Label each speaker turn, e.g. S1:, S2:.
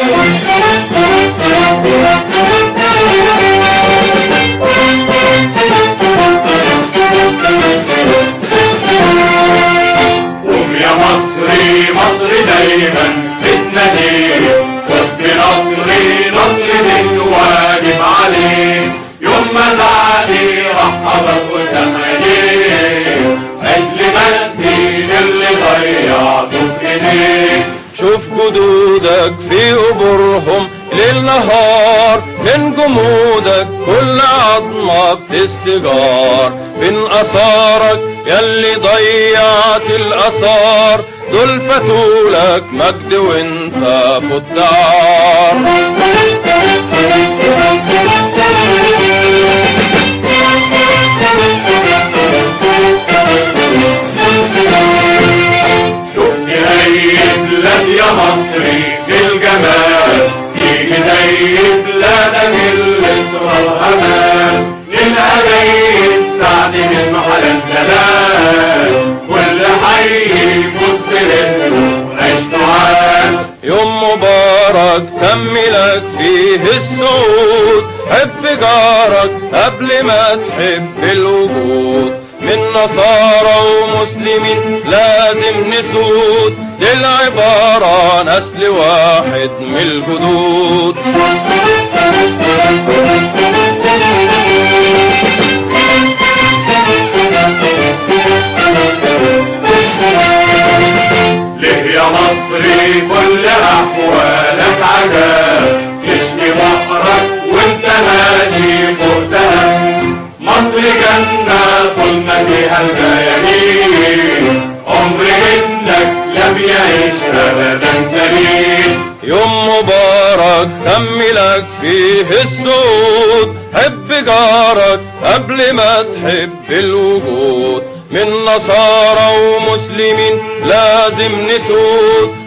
S1: قوم يا مصري مصري دايما بتناديه خد نصري نصري من واجب عليه يوم ما زعلي راح حضر قدام عينيه عدل مجدي اللي ضيعته في ايديه
S2: شوف جدودك في قبورهم ليل نهار من جمودك كل عظمة بتستجار من أثارك يلي ضيعت الأثار دول فتولك مجد وانت في الدار
S1: شوفني أي بلاد يا مصري بالجمال تيجي زي بلادك اللي ترى أمان نلقى جاي السعد من محل الجلال كل حي يفوز برزقه وعيشته عال
S2: يوم مبارك تملك فيه السعود حب جارك قبل ما تحب الوجود من نصارى ومسلمين لازم نسود دي العبارة نسل واحد من الجدود
S1: ليه يا مصري كل أحوالك عجاب يشكي بحرك وانت ماشي فوق دهب مصر جنة طول ما فيها الجيانين عمر منك لم يعيش أبدا سليم
S2: يوم مبارك تملك فيه السود حب جارك قبل ما تحب الوجود من نصارى ومسلمين لازم نسود